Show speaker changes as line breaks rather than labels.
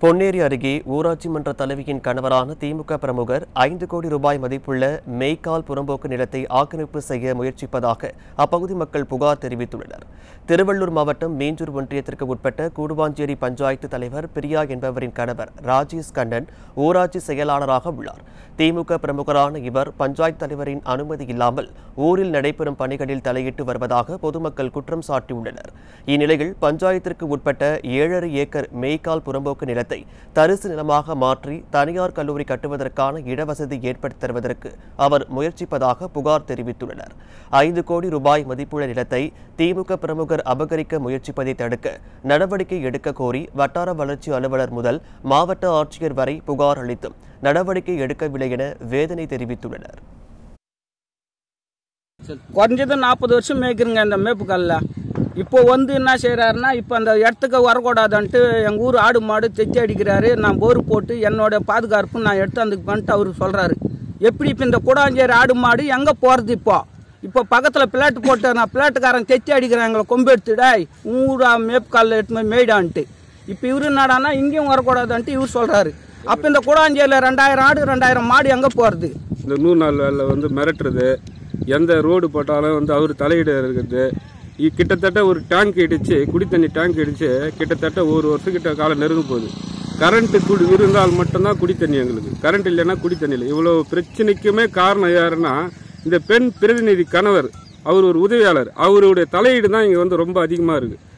பொன்னேரி அருகே ஊராட்சி மன்ற தலைவியின் கணவரான திமுக பிரமுகர் ஐந்து கோடி ரூபாய் மதிப்புள்ள மேய்க்கால் புறம்போக்கு நிலத்தை ஆக்கிரமிப்பு செய்ய முயற்சிப்பதாக அப்பகுதி மக்கள் புகார் தெரிவித்துள்ளனர் திருவள்ளூர் மாவட்டம் மீஞ்சூர் ஒன்றியத்திற்கு உட்பட்ட கூடுவாஞ்சேரி பஞ்சாயத்து தலைவர் பிரியா என்பவரின் கணவர் ராஜேஷ் கண்ணன் ஊராட்சி செயலாளராக உள்ளார் திமுக பிரமுகரான இவர் பஞ்சாயத்து தலைவரின் அனுமதி இல்லாமல் ஊரில் நடைபெறும் பணிகளில் தலையிட்டு வருவதாக பொதுமக்கள் குற்றம் சாட்டியுள்ளனர் இந்நிலையில் பஞ்சாயத்திற்கு உட்பட்ட ஏழரை ஏக்கர் மேய்க்கால் புறம்போக்கு நிலத்தை தரிசு நிலமாக மாற்றி தனியார் கல்லூரி கட்டுவதற்கான இடவசதி ஏற்படுத்தி தருவதற்கு அவர் முயற்சிப்பதாக புகார் தெரிவித்துள்ளனர் ஐந்து கோடி ரூபாய் மதிப்புள்ள நிலத்தை திமுக பிரமுகர் அபகரிக்க முயற்சிப்பதை தடுக்க நடவடிக்கை எடுக்க கோரி வட்டார வளர்ச்சி அலுவலர் முதல் மாவட்ட ஆட்சியர் வரை புகார் அளித்தும் நடவடிக்கை எடுக்கவில்லை என வேதனை தெரிவித்துள்ளனர்
குறைஞ்சது நாற்பது வருஷம் மேய்க்கிறங்க இந்த மேப்புக்கல்ல இப்போ வந்து என்ன செய்கிறாருன்னா இப்போ அந்த இடத்துக்கு வரக்கூடாதுன்ட்டு எங்கள் ஊர் ஆடு மாடு தெத்தி அடிக்கிறாரு நான் போர் போட்டு என்னோட பாதுகாப்பு நான் எடுத்து வந்துக்குவேன்ட்டு அவர் சொல்கிறாரு எப்படி இப்போ இந்த கூடாஞ்சேரி ஆடு மாடு எங்கே போகிறது இப்போ இப்போ பக்கத்தில் பிளாட் போட்டு நான் பிளாட்டுக்காரன் தெத்தி அடிக்கிறேன் எங்களை கொம்பு எடுத்துடாய் ஊரா மேப்புக்காலில் எடுத்து போய் மேய்டான்ட்டு இப்போ இவரு என்னடான்னா இங்கேயும் வரக்கூடாதுன்ட்டு இவர் சொல்கிறாரு அப்போ இந்த கூடாஞ்சேரியில் ரெண்டாயிரம் ஆடு ரெண்டாயிரம் மாடு எங்கே போகிறது
இந்த நூறு நாள் வேலை வந்து மிரட்டுறது எந்த ரோடு போட்டாலும் வந்து அவர் தலையிட இருக்கிறது இ- கிட்டத்தட்ட ஒரு டேங்க் இடிச்சு குடி தண்ணி டேங்க் இடிச்சு கிட்டத்தட்ட ஒரு வருஷக்கிட்ட காலம் நெருங்க போகுது கரண்ட் குடி இருந்தால் மட்டும்தான் குடி தண்ணி எங்களுக்கு கரண்ட் இல்லைன்னா குடி தண்ணி இல்லை இவ்வளோ பிரச்சனைக்குமே காரணம் யாருன்னா இந்த பெண் பிரதிநிதி கணவர் அவர் ஒரு உதவியாளர் அவருடைய தலையீடு தான் இங்கே வந்து ரொம்ப அதிகமாக இருக்குது